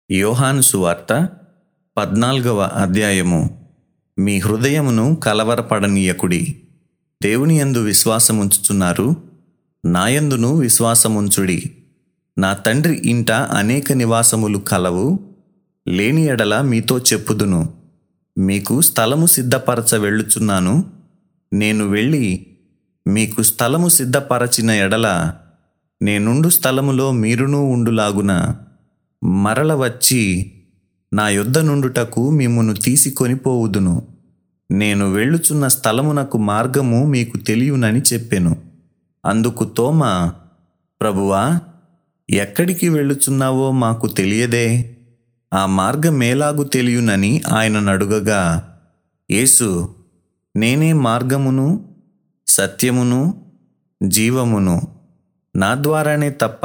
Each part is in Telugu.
యోహాను సువార్త పద్నాల్గవ అధ్యాయము మీ హృదయమును కలవరపడనీయకుడి దేవుని యందు విశ్వాసముంచుచున్నారు నాయందును విశ్వాసముంచుడి నా తండ్రి ఇంట అనేక నివాసములు కలవు లేని ఎడల మీతో చెప్పుదును మీకు స్థలము సిద్ధపరచ వెళ్ళుచున్నాను నేను వెళ్ళి మీకు స్థలము సిద్ధపరచిన ఎడల నేనుండు స్థలములో మీరునూ ఉండులాగున మరల వచ్చి నా యొద్ద నుండుటకు మిమ్మును తీసుకొని పోవుదును నేను వెళ్ళుచున్న స్థలమునకు మార్గము మీకు తెలియనని చెప్పెను అందుకు తోమ ప్రభువా ఎక్కడికి వెళ్ళుచున్నావో మాకు తెలియదే ఆ మార్గమేలాగు తెలియనని ఆయన అడుగగా యేసు నేనే మార్గమును సత్యమును జీవమును నా ద్వారానే తప్ప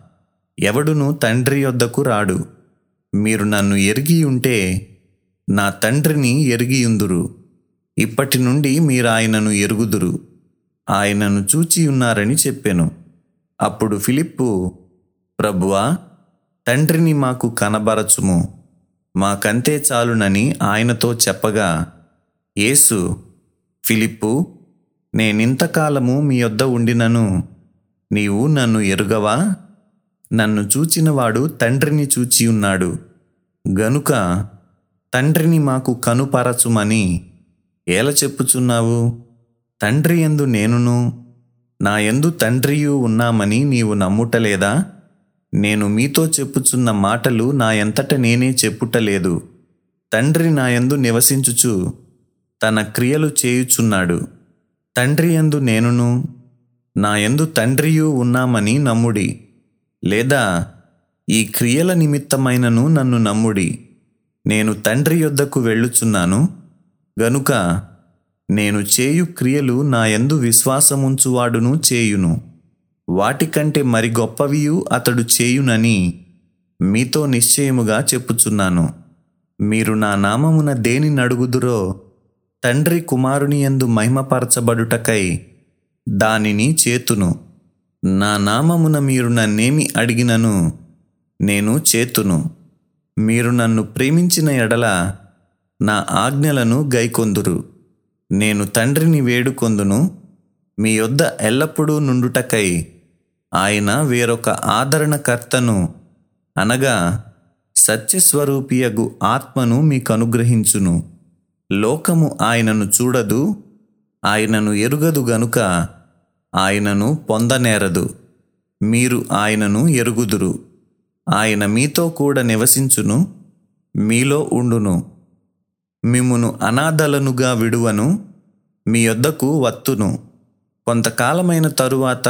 ఎవడును తండ్రి యొద్దకు రాడు మీరు నన్ను ఎరిగి ఉంటే నా తండ్రిని ఎరిగియుందురు ఇప్పటి నుండి మీరు ఆయనను ఎరుగుదురు ఆయనను చూచి ఉన్నారని చెప్పెను అప్పుడు ఫిలిప్పు ప్రభువా తండ్రిని మాకు కనబరచుము మాకంతే చాలునని ఆయనతో చెప్పగా యేసు ఫిలిప్పు నేనింతకాలము మీ యొద్ద ఉండినను నీవు నన్ను ఎరుగవా నన్ను చూచినవాడు తండ్రిని చూచి ఉన్నాడు గనుక తండ్రిని మాకు కనుపరచుమని ఏల చెప్పుచున్నావు తండ్రి ఎందు నేనును నా ఎందు తండ్రియు ఉన్నామని నీవు నమ్ముటలేదా నేను మీతో చెప్పుచున్న మాటలు నా ఎంతట నేనే చెప్పుటలేదు తండ్రి నా యందు నివసించుచు తన క్రియలు చేయుచున్నాడు తండ్రి యందు నేనును నా యందు తండ్రియు ఉన్నామని నమ్ముడి లేదా ఈ క్రియల నిమిత్తమైనను నన్ను నమ్ముడి నేను తండ్రి యొద్దకు వెళ్ళుచున్నాను గనుక నేను చేయు క్రియలు నా యందు విశ్వాసముంచువాడును చేయును వాటికంటే మరి గొప్పవియు అతడు చేయునని మీతో నిశ్చయముగా చెప్పుచున్నాను మీరు నా నామమున దేని నడుగుదురో తండ్రి కుమారుని యందు మహిమపరచబడుటకై దానిని చేతును నా నామమున మీరు నన్నేమి అడిగినను నేను చేతును మీరు నన్ను ప్రేమించిన ఎడల నా ఆజ్ఞలను గైకొందురు నేను తండ్రిని వేడుకొందును మీ యొద్ద ఎల్లప్పుడూ నుండుటకై ఆయన వేరొక ఆదరణకర్తను అనగా సత్యస్వరూపియగు ఆత్మను మీకు అనుగ్రహించును లోకము ఆయనను చూడదు ఆయనను ఎరుగదు గనుక ఆయనను పొందనేరదు మీరు ఆయనను ఎరుగుదురు ఆయన మీతో కూడా నివసించును మీలో ఉండును మిమ్మును అనాథలనుగా విడువను మీ యొద్దకు వత్తును కొంతకాలమైన తరువాత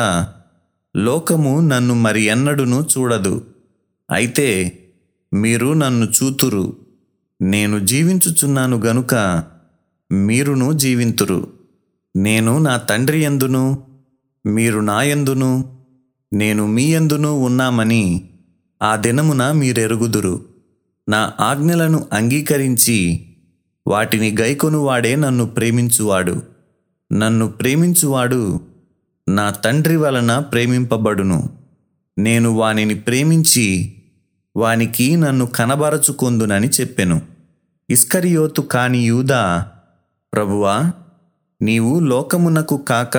లోకము నన్ను మరి ఎన్నడును చూడదు అయితే మీరు నన్ను చూతురు నేను జీవించుచున్నాను గనుక మీరును జీవింతురు నేను నా తండ్రి ఎందును మీరు నా యందును నేను మీ యందును ఉన్నామని ఆ దినమున మీరెరుగుదురు నా ఆజ్ఞలను అంగీకరించి వాటిని గైకొనువాడే నన్ను ప్రేమించువాడు నన్ను ప్రేమించువాడు నా తండ్రి వలన ప్రేమింపబడును నేను వానిని ప్రేమించి వానికి నన్ను కనబరచుకొందునని చెప్పెను ఇస్కరియోతు కాని యూదా ప్రభువా నీవు లోకమునకు కాక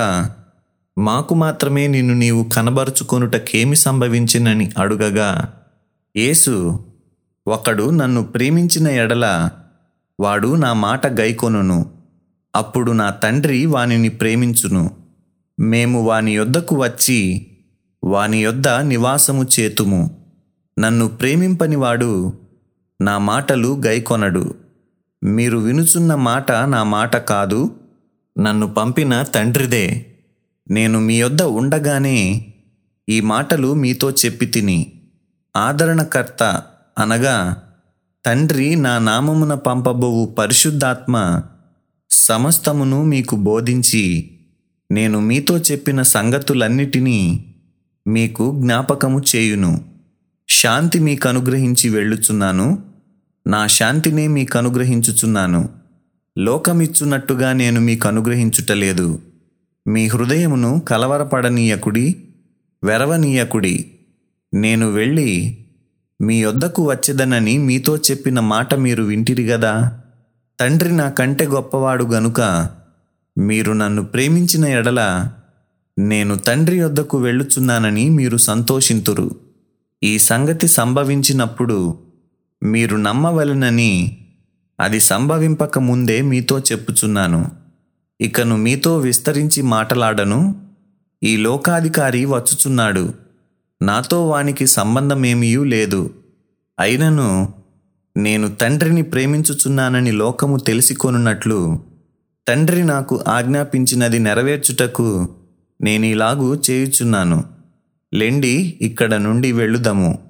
మాకు మాత్రమే నిన్ను నీవు కనబరుచుకొనుటకేమి సంభవించినని అడుగగా యేసు ఒకడు నన్ను ప్రేమించిన ఎడల వాడు నా మాట గైకొనును అప్పుడు నా తండ్రి వానిని ప్రేమించును మేము వాని యొద్దకు వచ్చి వాని యొద్ద నివాసము చేతుము నన్ను ప్రేమింపనివాడు నా మాటలు గైకొనడు మీరు వినుచున్న మాట నా మాట కాదు నన్ను పంపిన తండ్రిదే నేను మీ యొద్ద ఉండగానే ఈ మాటలు మీతో చెప్పి తిని ఆదరణకర్త అనగా తండ్రి నా నామమున పంపబోవు పరిశుద్ధాత్మ సమస్తమును మీకు బోధించి నేను మీతో చెప్పిన సంగతులన్నిటినీ మీకు జ్ఞాపకము చేయును శాంతి మీకు అనుగ్రహించి వెళ్ళుచున్నాను నా శాంతినే మీకు అనుగ్రహించుచున్నాను లోకమిచ్చున్నట్టుగా నేను మీకు అనుగ్రహించుటలేదు మీ హృదయమును కలవరపడనీయకుడి వెరవనీయకుడి నేను వెళ్ళి మీ యొద్దకు వచ్చేదనని మీతో చెప్పిన మాట మీరు వింటిరి గదా తండ్రి నా కంటే గొప్పవాడు గనుక మీరు నన్ను ప్రేమించిన ఎడల నేను తండ్రి యొద్దకు వెళ్ళుచున్నానని మీరు సంతోషింతురు ఈ సంగతి సంభవించినప్పుడు మీరు నమ్మవలెనని అది సంభవింపక ముందే మీతో చెప్పుచున్నాను ఇకను మీతో విస్తరించి మాటలాడను ఈ లోకాధికారి వచ్చుచున్నాడు నాతో వానికి సంబంధమేమీయూ లేదు అయినను నేను తండ్రిని ప్రేమించుచున్నానని లోకము తెలిసికొనున్నట్లు తండ్రి నాకు ఆజ్ఞాపించినది నెరవేర్చుటకు నేనిలాగూ చేయుచున్నాను లెండి ఇక్కడ నుండి వెళ్ళుదము